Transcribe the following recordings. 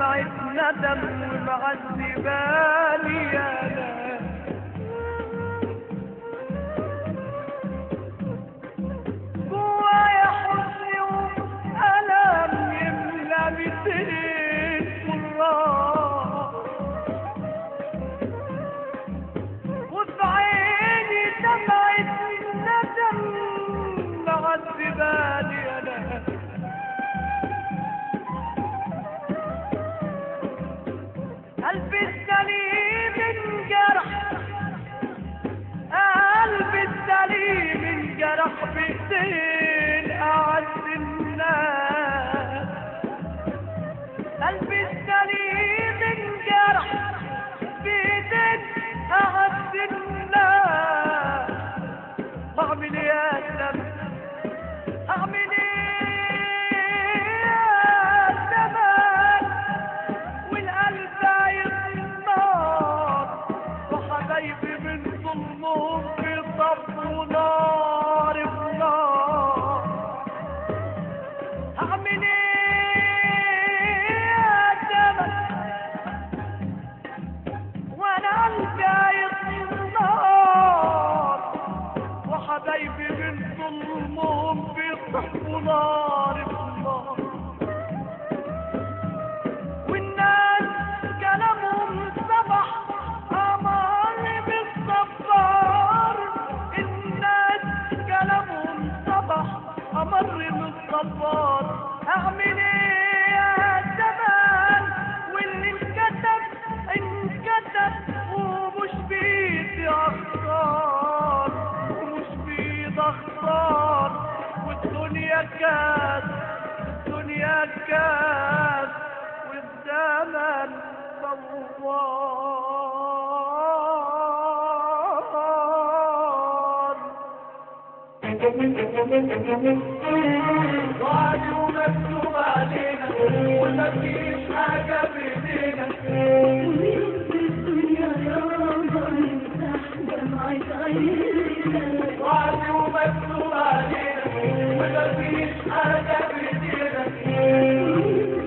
دمعة ندم ومعذباني يا ناس جوايا حزن وألم يملى بيتين فراق وفي عيني دمعة ندم معذباني يا ناس قلبي السليم انجرح قلبي السليم انجرح بايدين اعز الناس قلبي السليم انجرح بايدين اعز الناس اعمل ايه يا سلام اعمل ايه يا زمان والقلب يطنار وحبايبي من ظلمهم في صف ونار في نار هعمل ايه يا زمن وانا قلبي يطنار وحبايبي من ظلمهم في صف ونار في نار والناس كلامهم صبح أمر بالصبار الناس كلامهم صبح أمر بالصبار أعمل إيه يا زمان واللي انكتب انكتب ومش بإيدي أختار ومش بإيدي أختار والدنيا كاس الدنيا كاس والزمن صوار وعد ومكتوب علينا ومفيش حاجة بإيدينا وعد ومكتوب علينا ومفيش حاجة بإيدينا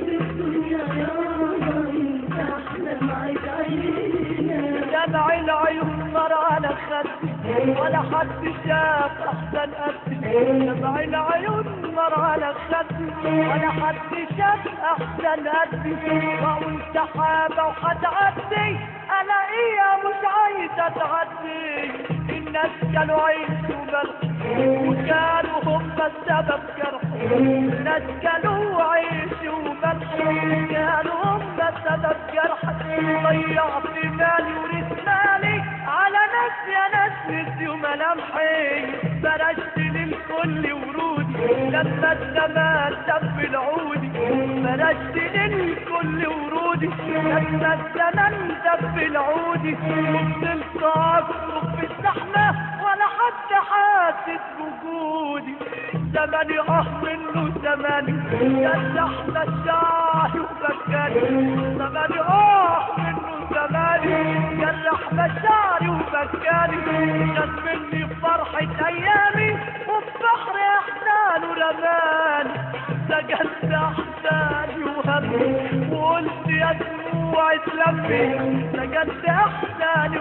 دمع العيون مر على خدي ولا حد شاف احسن قدي دمع العيون مر على خدي ولا حد شاف احسن قدي واقول سحابه وهتعدي انا ايه مش عايزه تعدي الناس كانوا عيشوا بلد وكانوا هم السبب جرحي الناس كانوا عيشوا بلد كانوا هم السبب جرحي ضيعت مالي ورث مالي على ناس يا ناس نسيوا ملامحي فرشت للكل ورودي لما الزمان دب العودي فرشت للكل ورودي لما الزمان دب العودي وفضلت اصرخ في الزحمه ولا حد حاسس بوجودي زماني اه منه زماني يا الزحمه الشاعي وبكاني زماني اه منه زماني جرح مشاعري وبكاني خد مني فرحة أيامي وفي بحر أحزان ورماني سجلت أحزاني وهمي وقلت يا دموعي تلمي سجلت أحزاني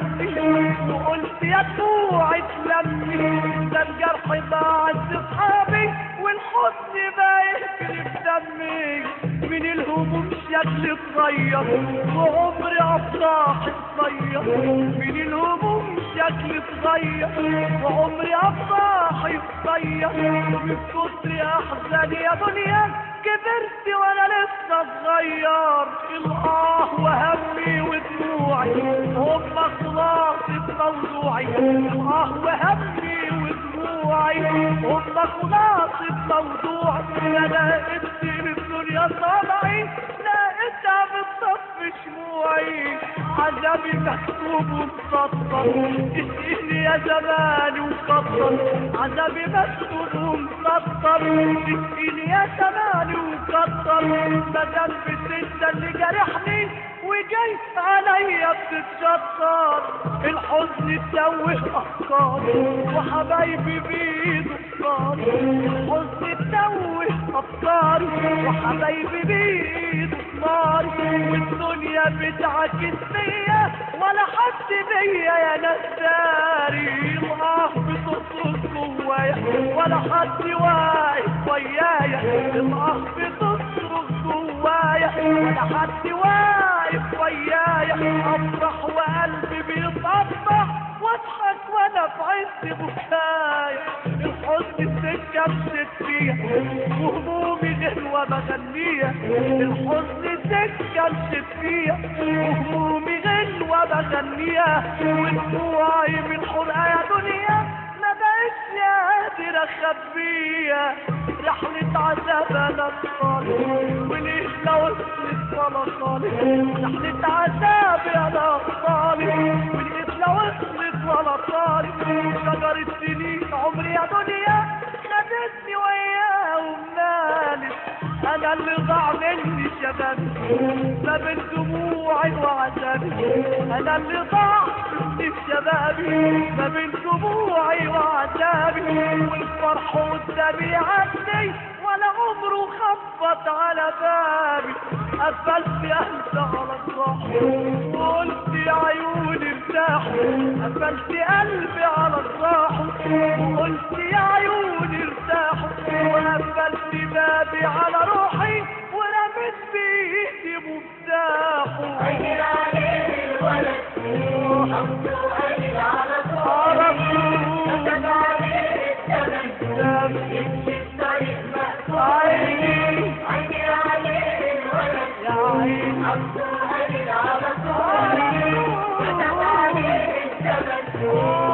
وهمي وقلت يا دموعي تلمي ده الجرح ضاع صحابي والحزن بقى يهجري في دمي من الهموم شكلي اتغير وعمري افراح اتغير من الهموم شكلي اتغير وعمري افراح اتغير ومن كتر احزاني يا دنيا كبرت وانا لسه صغير الاه وهمي ودموعي هم خلاصة موضوعي الاه وهمي ودموعي هم خلاصة موضوعي انا ابني من الدنيا طالعي لقيتها بتصف شموعي عذابي مكتوب ومسطر اسقيني يا زماني وكتر عذابي مكتوب ومسطر اسقيني يا زماني وكتر مدام بتنسى اللي جرحني وجاي عليا بتتشطر الحزن تسوه افكاري وحبايبي بيده افكاري الحزن تسوه افكاري وحبايبي بيده ناري والدنيا بتعكس فيا ولا حد بيا يا ناس داري الاه بتصرخ جوايا ولا حد واقف ويايا الاه بتصرخ جوايا ولا حد واقف ويايا افرح وقلبي بيطبع واضحك وانا في عز بكايا الحزن السكه مشيت فيها وهمومي غلوه بغنيها الحزن سكه مشيت فيها وهمومي غلوه بغنيها ودموعي من حرقه يا دنيا ما بقتش قادر اخبيها رحلة عذاب انا خالص وليه لو وصلت ولا خالص رحلة عذاب انا خالص ولقيت لو وصلت ولا طالب شجرة سنين عمري يا دنيا خدتني وياها ومالت انا اللي ضاع مني شبابي ما بين دموعي وعذابي انا اللي ضاع مني شبابي ما بين دموعي وعذابي والفرح قدامي عدي ولا عمره خبط على بابي قفلت قلبي على الراح وقلت يا عيوني ارتاحوا قفلت قلبي على الراح وقلت يا عيوني ارتاحوا وقفلت بابي على روحي ورميت بايدي مفتاحه عيني عليه الولد حطه قلبي على صوره كتب عليه الزمن يمشي الطريق مقطوع عيني عيني عليه الولد يا عيني حطه قلبي على صوره كتب عليه الزمن